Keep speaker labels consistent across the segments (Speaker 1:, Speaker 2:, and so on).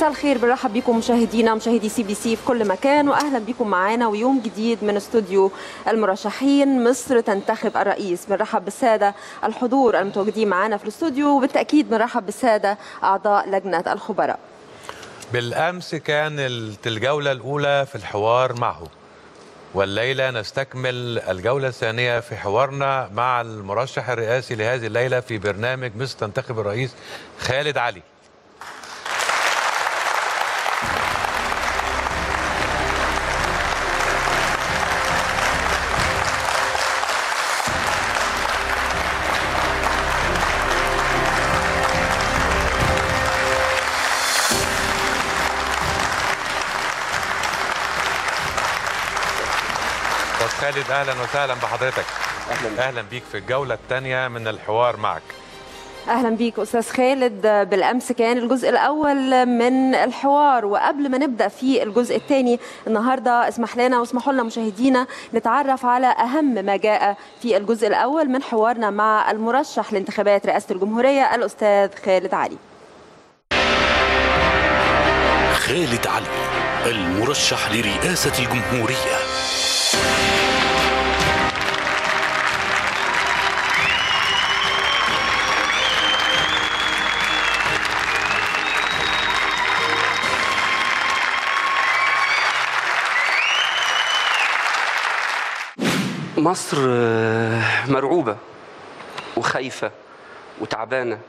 Speaker 1: مساء الخير بنرحب بكم مشاهدينا مشاهدي سي بي سي في كل مكان واهلا بكم معانا ويوم جديد من استوديو المرشحين مصر تنتخب الرئيس بنرحب بالساده الحضور المتواجدين معانا في الاستوديو وبالتاكيد بنرحب بالساده اعضاء لجنه الخبراء
Speaker 2: بالامس كانت الجوله الاولى في الحوار معه والليله نستكمل الجوله الثانيه في حوارنا مع المرشح الرئاسي لهذه الليله في برنامج مصر تنتخب الرئيس خالد علي استاذ خالد اهلا وسهلا بحضرتك
Speaker 3: اهلا
Speaker 2: اهلا بيك في الجوله الثانيه من الحوار معك
Speaker 1: اهلا بيك استاذ خالد بالامس كان الجزء الاول من الحوار وقبل ما نبدا في الجزء الثاني النهارده اسمح لنا واسمحوا لنا مشاهدينا نتعرف على اهم ما جاء في الجزء الاول من حوارنا مع المرشح لانتخابات رئاسه الجمهوريه الاستاذ خالد علي
Speaker 4: خالد علي المرشح لرئاسة الجمهورية
Speaker 3: مصر آه، مرعوبة وخايفة وتعبانة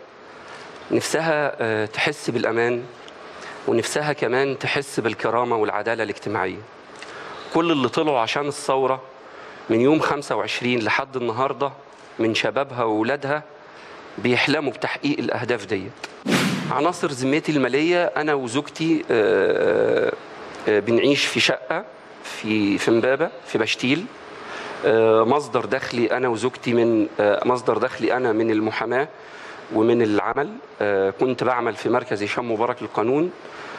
Speaker 3: نفسها آه، تحس بالأمان ونفسها كمان تحس بالكرامة والعدالة الاجتماعية كل اللي طلعوا عشان الثورة من يوم 25 لحد النهاردة من شبابها وولادها بيحلموا بتحقيق الأهداف ديت عناصر ذمتي المالية أنا وزوجتي آه، آه، بنعيش في شقة في في امبابة في بشتيل آه، مصدر دخلي انا وزوجتي من آه، مصدر دخلي انا من المحاماه ومن العمل آه، كنت بعمل في مركز هشام مبارك للقانون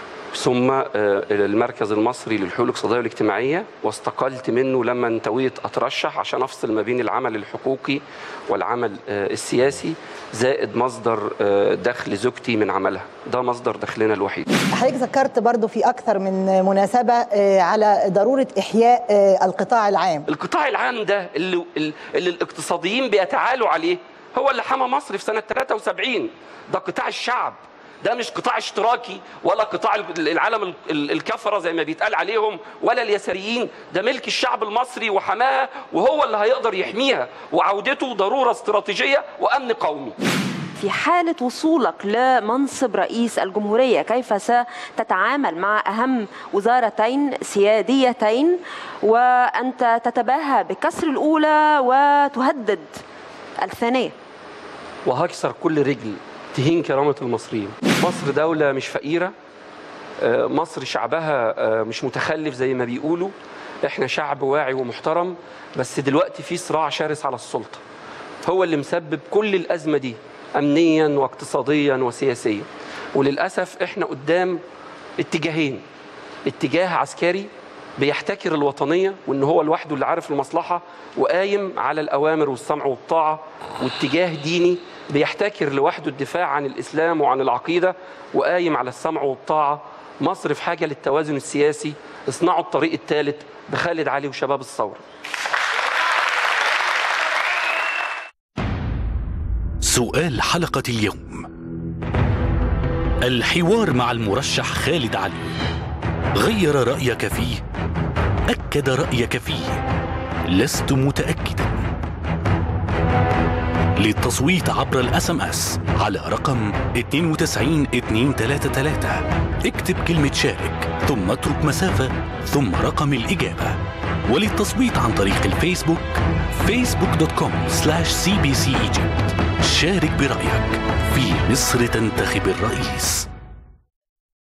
Speaker 3: ثم آه، المركز المصري للحقوق الاقتصاديه والاجتماعيه واستقلت منه لما انتويت اترشح عشان افصل ما بين العمل الحقوقي والعمل آه، السياسي زائد مصدر آه، دخل زوجتي من عملها ده مصدر دخلنا الوحيد
Speaker 5: حضرتك ذكرت برضو في أكثر من مناسبة آه، على ضرورة إحياء آه، القطاع العام
Speaker 3: القطاع العام ده اللي, اللي الاقتصاديين بيتعالوا عليه هو اللي حمى مصر في سنة 73 ده قطاع الشعب ده مش قطاع اشتراكي ولا قطاع العالم ال- ال- الكفرة زي ما بيتقال عليهم ولا اليساريين ده ملك الشعب المصري وحماها وهو اللي هيقدر يحميها وعودته ضرورة استراتيجية وأمن قومي
Speaker 1: في حالة وصولك لمنصب رئيس الجمهورية كيف ستتعامل مع أهم وزارتين سياديتين وأنت تتباهى بكسر الأولى وتهدد الثانية
Speaker 3: وهكسر كل رجل تهين كرامة المصريين مصر دولة مش فقيرة آه، مصر شعبها آه، مش متخلف زي ما بيقولوا احنا شعب واعي ومحترم بس دلوقتي في صراع شرس على السلطة هو اللي مسبب كل الأزمة دي أمنيا واقتصاديا وسياسيا وللأسف احنا قدام اتجاهين اتجاه عسكري بيحتكر الوطنية وإن هو لوحده اللي عارف المصلحة وقايم على الأوامر والسمع والطاعة واتجاه ديني بيحتكر لوحده الدفاع عن الإسلام وعن العقيدة وقايم على السمع والطاعة مصر في حاجة للتوازن السياسي اصنعوا الطريق الثالث بخالد علي وشباب الثورة
Speaker 4: سؤال حلقة اليوم الحوار مع المرشح خالد علي غير رأيك فيه أكد رأيك فيه لست متأكدا للتصويت عبر الاس ام اس على رقم 92233 اكتب كلمة شارك ثم اترك مسافة ثم رقم الإجابة وللتصويت عن طريق الفيسبوك facebook.com slash cbcegypt شارك برأيك في مصر تنتخب الرئيس